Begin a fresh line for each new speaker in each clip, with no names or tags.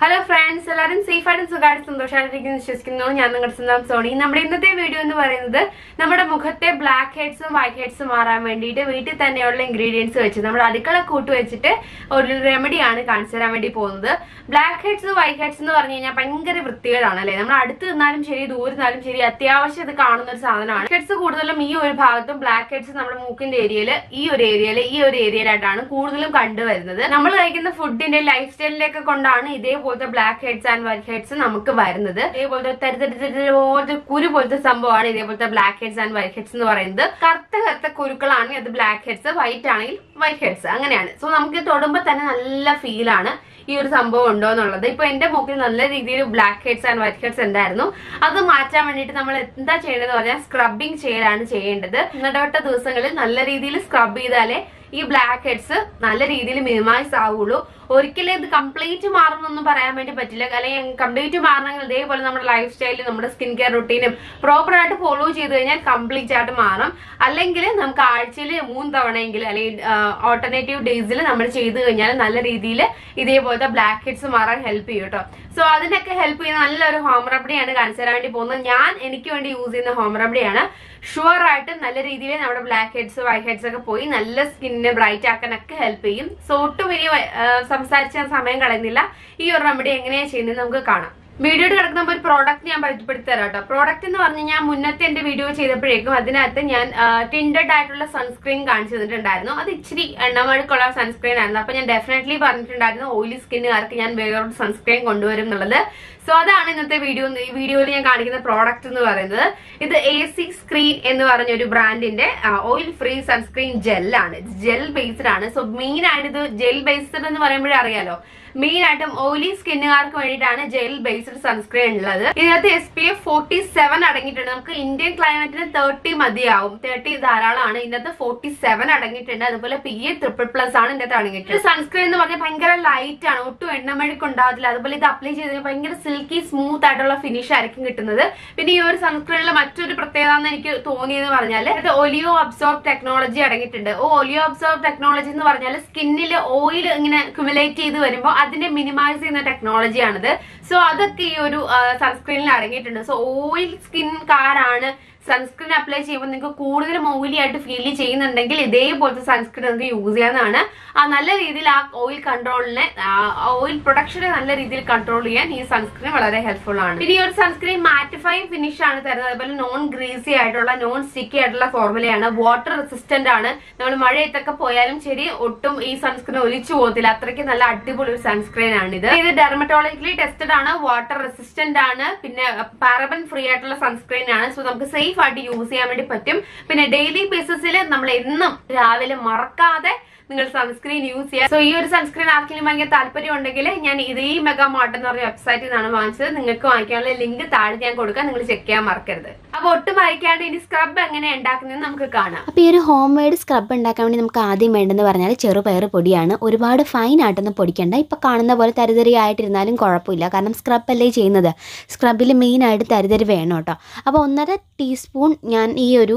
hello friends എല്ലാവരും safe ആയിട്ടും സുഖമായിട്ട് സന്തോഷമായിട്ടിരിക്കുന്നു വിശ്വസിക്കുന്നു ഞാൻ നിങ്ങളുടെ സ്വന്തം സോണി നമ്മുടെ ഇന്നത്തെ വീഡിയോ എന്ന് പറയുന്നത് നമ്മുടെ മുഖത്തെ ബ്ലാക്ക് ഹെഡ്സും വൈറ്റ് ഹെഡ്സും മാറാൻ വേണ്ടിയിട്ട് വീട്ടിൽ തന്നെയുള്ള ഇൻഗ്രീഡിയൻസ് വെച്ച് നമ്മുടെ അടുക്കള കൂട്ട് വെച്ചിട്ട് ഒരു റെമഡിയാണ് കാണിച്ചു തരാൻ വേണ്ടി പോകുന്നത് ബ്ലാക്ക് ഹെഡ്സ് വൈറ്റ് ഹെഡ്സ് എന്ന് പറഞ്ഞു കഴിഞ്ഞാൽ ഭയങ്കര വൃത്തികേടാണ് അല്ലെ നമ്മൾ അടുത്ത് നിന്നാലും ശരി ദൂരെ നിന്നാലും ശരി അത്യാവശ്യം ഇത് കാണുന്ന ഒരു സാധനമാണ് ഹെഡ്സ് കൂടുതലും ഈ ഒരു ഭാഗത്തും ബ്ലാക്ക് ഹെഡ്സ് നമ്മുടെ മൂക്കിന്റെ ഏരിയയിൽ ഈ ഒരു ഏരിയയിൽ ഈ ഒരു ഏരിയയിലായിട്ടാണ് കൂടുതലും കണ്ടുവരുന്നത് നമ്മൾ കഴിക്കുന്ന ഫുഡിന്റെ ലൈഫ് സ്റ്റൈലിലേക്ക് കൊണ്ടാണ് ഇതേപോലത്തെ blackheads and whiteheads നമുക്ക് വരുന്നത് ഇതേപോലത്തെ തരിതരി പോലത്തെ കുരു പോലത്തെ സംഭവമാണ് ഇതേപോലത്തെ blackheads and whiteheads എന്ന് പറയുന്നത് കറുത്ത കറുത്ത കുരുക്കളാണെങ്കിൽ അത് ബ്ലാക്ക് ഹെഡ്സ് വൈറ്റ് ആണെങ്കിൽ വൈറ്റ് ഹെഡ്സ് അങ്ങനെയാണ് സോ നമുക്ക് തൊടുമ്പോൾ തന്നെ നല്ല ഫീലാണ് ഈ ഒരു സംഭവം ഉണ്ടോ എന്നുള്ളത് ഇപ്പൊ എന്റെ മൂക്കിൽ നല്ല രീതിയിൽ blackheads and whiteheads ഉണ്ടായിരുന്നു അത് മാറ്റാൻ വേണ്ടിയിട്ട് നമ്മൾ എന്താ ചെയ്യേണ്ടത് പറഞ്ഞാൽ സ്ക്രബിങ് ചെയ്യലാണ് ചെയ്യേണ്ടത് ഇടവട്ട ദിവസങ്ങളിൽ നല്ല രീതിയിൽ സ്ക്രബ് ചെയ്താലേ ഈ ബ്ലാക്ക് ഹെഡ്സ് നല്ല രീതിയിൽ മിനിമൈസ് ആവുള്ളൂ ഒരിക്കലും ഇത് കംപ്ലീറ്റ് മാറുന്നൊന്നും പറയാൻ വേണ്ടി പറ്റില്ല അല്ലെങ്കിൽ കംപ്ലീറ്റ് മാറണമെങ്കിൽ ഇതേപോലെ നമ്മുടെ ലൈഫ് സ്റ്റൈലും നമ്മുടെ സ്കിൻ കെയർ റുട്ടീനും പ്രോപ്പർ ആയിട്ട് ഫോളോ ചെയ്ത് കഴിഞ്ഞാൽ കംപ്ലീറ്റ് ആയിട്ട് മാറും അല്ലെങ്കിൽ നമുക്ക് ആഴ്ചയിൽ മൂന്ന് തവണയെങ്കിലും അല്ലെങ്കിൽ ഓൾട്ടർനേറ്റീവ് ഡേയ്സിൽ നമ്മൾ ചെയ്ത് കഴിഞ്ഞാൽ നല്ല രീതിയിൽ ഇതേപോലത്തെ ബ്ലാക്ക് ഹെഡ്സ് മാറാൻ ഹെൽപ്പ് ചെയ്യും കേട്ടോ സോ അതിനൊക്കെ ഹെൽപ്പ് ചെയ്യുന്ന നല്ലൊരു ഹോം റെമഡിയാണ് കാണിച്ചു തരാൻ വേണ്ടി പോകുന്നത് ഞാൻ എനിക്ക് വേണ്ടി യൂസ് ചെയ്യുന്ന ഹോം റെമഡിയാണ് ഷുവർ ആയിട്ട് നല്ല രീതിയിൽ നമ്മുടെ ബ്ലാക്ക് ഹെഡ്സ് വൈറ്റ് ഹെഡ്സ് ഒക്കെ പോയി നല്ല സ്കിന്നിനെ ബ്രൈറ്റ് ആക്കാനൊക്കെ ഹെൽപ്പ് ചെയ്യും സോ ഒട്ടും ഇനി സംസാരിച്ച സമയം കളയുന്നില്ല ഈ ഒരു റെമഡി എങ്ങനെയാണ് ചെയ്യുന്നത് നമുക്ക് കാണാം വീഡിയോയിൽ കിടക്കുന്ന ഒരു പ്രോഡക്റ്റ് ഞാൻ പരിചയപ്പെടുത്തി തരാം കേട്ടോ പ്രോഡക്റ്റ് എന്ന് പറഞ്ഞു ഞാൻ മുന്നത്തെ എന്റെ വീഡിയോ ചെയ്തപ്പോഴേക്കും അതിനകത്ത് ഞാൻ ടിൻഡഡ് ആയിട്ടുള്ള സൺസ്ക്രീൻ കാണിച്ചു തന്നിട്ടുണ്ടായിരുന്നു അത് ഇച്ചിരി എണ്ണമഴുക്കുള്ള സൺസ്ക്രീൻ ആയിരുന്നു അപ്പൊ ഞാൻ ഡെഫിനറ്റ്ലി പറഞ്ഞിട്ടുണ്ടായിരുന്നു ഓയിലി സ്കിന്നുകാർക്ക് ഞാൻ വേറൊരു സൺസ്ക്രീൻ കൊണ്ടുവരും എന്നുള്ളത് സോ അതാണ് ഇന്നത്തെ വീഡിയോ ഈ വീഡിയോയിൽ ഞാൻ കാണിക്കുന്ന പ്രോഡക്റ്റ് എന്ന് പറയുന്നത് ഇത് എ സി സ്ക്രീൻ എന്ന് പറഞ്ഞ ഒരു ബ്രാൻഡിന്റെ ഓയിൽ ഫ്രീ സൺസ്ക്രീൻ ജെല്ലാണ് ജെൽ ബേസ്ഡ് ആണ് സോ മെയിൻ ആയിട്ട് ഇത് ജെൽ ബേസ്ഡ് എന്ന് പറയുമ്പോഴേ അറിയാലോ മെയിൻ ആയിട്ടും ഓയിലി സ്കിന്നുകാർക്ക് വേണ്ടിയിട്ടാണ് ജെൽ ബേസ്ഡ് സൺസ്ക്രീൻ ഉള്ളത് ഇതിനകത്ത് S P F forty seven അടങ്ങിയിട്ടുണ്ട് നമുക്ക് ഇന്ത്യൻ ക്ലൈമറ്റിന് തേർട്ടി മതിയാവും തേർട്ടി ധാരാളമാണ് ഇതിനകത്ത് ഫോർട്ടി സെവൻ അടങ്ങിയിട്ടുണ്ട് അതുപോലെ പി എ ട്രിപ്പിൾ പ്ലസ് ആണ് ഇതിനകത്ത് അടങ്ങിയിട്ടുണ്ട് സൺസ്ക്രീൻ എന്ന് പറഞ്ഞാൽ ഭയങ്കര ലൈറ്റ് ആണ് ഒട്ടും എണ്ണമഴുക്ക് ഉണ്ടാകത്തില്ല അതുപോലെ ഇത് അപ്ലൈ ചെയ്ത് കഴിഞ്ഞാൽ ഭയങ്കര സിൽക്കി സ്മൂത്ത് ആയിട്ടുള്ള ഫിനിഷ് ആയിരിക്കും കിട്ടുന്നത് പിന്നെ ഈ ഒരു സൺസ്ക്രീനിൽ മറ്റൊരു പ്രത്യേകത എന്ന് എനിക്ക് തോന്നിയെന്ന് പറഞ്ഞാൽ ഇത് ഒലിയോ അബ്സോർബ് ടെക്നോളജി അടങ്ങിയിട്ടുണ്ട് ഓ ഒലിയോ അബ്സോർബ് ടെക്നോളജി എന്ന് പറഞ്ഞാൽ സ്കിന്നിൽ ഓയിൽ ഇങ്ങനെ ക്യുമുലേറ്റ് ചെയ്ത് വരുമ്പോൾ അതിനെ മിനിമൈസ് ചെയ്യുന്ന ടെക്നോളജിയാണിത് സോ അതൊക്കെ ഈ ഒരു സൺസ്ക്രീനിൽ അടങ്ങിയിട്ടുണ്ട് സോ ഓയിൽ സ്കിൻകാരാണ് സൺസ്ക്രീൻ അപ്ലൈ ചെയ്യുമ്പോൾ നിങ്ങൾക്ക് കൂടുതലും ഓയിലി ആയിട്ട് ഫീൽ ചെയ്യുന്നുണ്ടെങ്കിൽ ഇതേപോലത്തെ സൺസ്ക്രീൻ നിങ്ങൾക്ക് യൂസ് ചെയ്യാവുന്നതാണ് ആ നല്ല രീതിയിൽ ആ ഓയിൽ കൺട്രോളിനെ ഓയിൽ പ്രൊഡക്ഷനെ നല്ല രീതിയിൽ കൺട്രോൾ ചെയ്യാൻ ഈ സൺസ്ക്രീൻ വളരെ ഹെൽപ്ഫുൾ ആണ് പിന്നെ ഈ ഒരു സൺസ്ക്രീൻ മാറ്റിഫൈങ് ഫിനിഷ് ആണ് തരുന്നത് അതുപോലെ നോൺ ഗ്രീസി ആയിട്ടുള്ള നോൺ സ്റ്റിക്കി ആയിട്ടുള്ള ഫോർമുലയാണ് വാട്ടർ റെസിസ്റ്റന്റ് ആണ് നമ്മൾ മഴയത്തൊക്കെ പോയാലും ശരി ഒട്ടും ഈ സൺസ്ക്രീൻ ഒലിച്ചു പോകത്തില്ല അത്രയ്ക്ക് നല്ല അടിപൊളി ഒരു സൺസ്ക്രീൻ ആണ് ഇത് ഇത് ഡെർമറ്റോളജിക്കലി ടെസ്റ്റഡ് ആണ് വാട്ടർ റെസിസ്റ്റന്റ് ആണ് പിന്നെ പാരബൻ ഫ്രീ ആയിട്ടുള്ള സൺസ്ക്രീൻ ആണ് സോ നമുക്ക് സേഫ് ആയിട്ട് യൂസ് ചെയ്യാൻ വേണ്ടി പറ്റും പിന്നെ ഡെയിലി ബേസിസിൽ നമ്മൾ എന്നും രാവിലെ മറക്കാതെ നിങ്ങൾ സൺസ്ക്രീൻ യൂസ് ചെയ്യുക സോ ഈ ഒരു സൺസ്ക്രീൻ ആർക്കെങ്കിലും ഭയങ്കര താല്പര്യം ഉണ്ടെങ്കിൽ ഞാൻ ഇതേ മെഗാ മാർട്ട് എന്ന് പറഞ്ഞ വെബ്സൈറ്റിൽ നിന്നാണ് വാങ്ങിച്ചത് നിങ്ങൾക്ക് വാങ്ങിക്കാനുള്ള ലിങ്ക് താഴെ ഞാൻ കൊടുക്കാം നിങ്ങൾ ചെക്ക് ചെയ്യാൻ മറക്കരുത് അപ്പൊ ഒട്ടും വായിക്കാണ്ട് ഇനി സ്ക്രബ് എങ്ങനെ ഉണ്ടാക്കുന്നത് നമുക്ക് കാണാം
അപ്പോൾ ഈ ഒരു ഹോം മെയ്ഡ് സ്ക്രബ് ഉണ്ടാക്കാൻ വേണ്ടി നമുക്ക് ആദ്യം വേണ്ടതെന്ന് പറഞ്ഞാൽ ചെറുപയർ പൊടിയാണ് ഒരുപാട് ഫൈൻ ആയിട്ടൊന്നും പൊടിക്കണ്ട ഇപ്പോൾ കാണുന്ന പോലെ തരിതരി ആയിട്ടിരുന്നാലും കുഴപ്പമില്ല കാരണം സ്ക്രബ് അല്ലേ ചെയ്യുന്നത് സ്ക്രബിൽ മെയിനായിട്ട് തരിതരി വേണം കേട്ടോ അപ്പോൾ ഒന്നര ടീസ്പൂൺ ഞാൻ ഈ ഒരു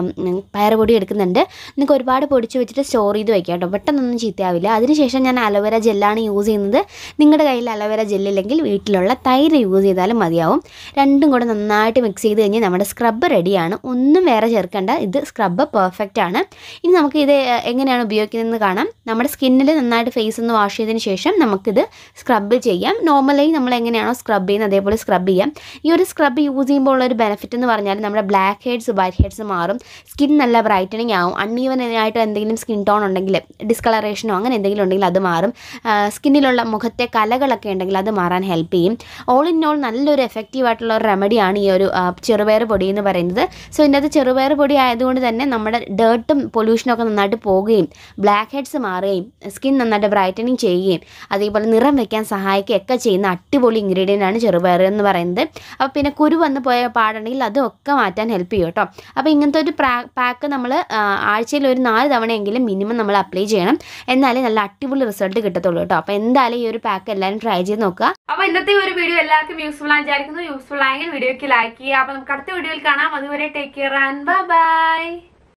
പയർ പൊടി എടുക്കുന്നുണ്ട് നിങ്ങൾക്ക് ഒരുപാട് പൊടിച്ച് വെച്ചിട്ട് സ്റ്റോർ ചെയ്ത് വയ്ക്കാം കേട്ടോ പെട്ടെന്നൊന്നും ചീത്തയാവില്ല അതിനുശേഷം ഞാൻ അലോവേര ജെല്ലാണ് യൂസ് ചെയ്യുന്നത് നിങ്ങളുടെ കയ്യിൽ അലോവേര ജെല്ലില്ലെങ്കിൽ വീട്ടിലുള്ള തൈര് യൂസ് ചെയ്താലും മതിയാവും രണ്ടും കൂടെ നന്നായിട്ട് മിക്സ് ചെയ്ത് കഴിഞ്ഞാൽ നമ്മുടെ സ്ക്രബ്ബ് റെഡിയാണ് ഒന്നും വേറെ ചേർക്കേണ്ട ഇത് സ്ക്രബ്ബ് പെർഫെക്റ്റ് ആണ് ഇനി നമുക്ക് ഇത് എങ്ങനെയാണ് ഉപയോഗിക്കുന്നതെന്ന് കാണാം നമ്മുടെ സ്കിന്നിൽ നന്നായിട്ട് ഫേസ് ഒന്ന് വാഷ് ചെയ്തതിന് ശേഷം നമുക്കിത് സ്ക്രബ് ചെയ്യാം നോർമലി നമ്മൾ എങ്ങനെയാണോ സ്ക്രബ് ചെയ്യുന്നത് അതേപോലെ സ്ക്രബ് ചെയ്യാം ഈ ഒരു സ്ക്രബ് യൂസ് ചെയ്യുമ്പോൾ ഉള്ള ഒരു ബെനിഫിറ്റ് എന്ന് പറഞ്ഞാൽ നമ്മുടെ ബ്ലാക്ക് ഹെഡ്സ് വൈറ്റ് ഹെഡ്സ് മാറും സ്കിൻ നല്ല ബ്രൈറ്റനിങ് ആവും അൺഈവൻ ആയിട്ട് എന്തെങ്കിലും സ്കിൻ ടോൺ ഉണ്ടെങ്കിൽ ഡിസ്കളറേഷനോ അങ്ങനെ എന്തെങ്കിലും ഉണ്ടെങ്കിൽ അത് മാറും സ്കിന്നിലുള്ള മുഖത്തെ കലകളൊക്കെ ഉണ്ടെങ്കിൽ അത് മാറാൻ ഹെൽപ്പ് ചെയ്യും ഓൾ ഇൻ ഓൾ നല്ലൊരു എഫക്റ്റീവ് ആയിട്ടുള്ള ഒരു റെമഡിയാണ് ഈ ഒരു ചെറുപയർ പൊടി എന്ന് പറയുന്നത് സോ ഇതിനകത്ത് ചെറുപയർ പൊടി ആയതുകൊണ്ട് തന്നെ നമ്മുടെ ഡേർട്ടും പൊല്യൂഷനും ഒക്കെ നന്നായിട്ട് പോവുകയും ബ്ലാക്ക് ഹെഡ്സ് മാറുകയും സ്കിൻ നന്നായിട്ട് ബ്രൈറ്റനിങ് ചെയ്യുകയും അതേപോലെ നിറം വെക്കാൻ സഹായിക്കുകയൊക്കെ ചെയ്യുന്ന അടിപൊളി ഇൻഗ്രീഡിയൻ്റ് ആണ് ചെറുപയർ എന്ന് പറയുന്നത് അപ്പോൾ പിന്നെ കുരു വന്ന് പോയ പാടുണ്ടെങ്കിൽ അതൊക്കെ മാറ്റാൻ ഹെൽപ്പ് ചെയ്യും കേട്ടോ അപ്പോൾ ഇങ്ങനത്തെ ഒരു പാക്ക് നമ്മൾ ആഴ്ചയിൽ ഒരു നാല് തവണയെങ്കിലും മിനിമം നമ്മൾ അപ്ലൈ ചെയ്യണം എന്നാലേ നല്ല അടിപൊളി റിസൾട്ട് കിട്ടത്തുള്ളൂ കേട്ടോ അപ്പോൾ എന്തായാലും ഈ ഒരു പാക്ക് എല്ലാവരും ട്രൈ ചെയ്ത് നോക്കുക
അപ്പൊ ഇന്നത്തെ ഒരു വീഡിയോ എല്ലാവർക്കും യൂസ്ഫുൾ ആയി വിചാരിക്കുന്നു യൂസ്ഫുൾ ആയെങ്കിൽ വീഡിയോക്ക് ലൈക്ക് ചെയ്യുക അപ്പൊ നമുക്ക് അടുത്ത വീഡിയോയിൽ കാണാം അതുവരെ ടേക്ക് കെയർ ആൻഡ് ബൈ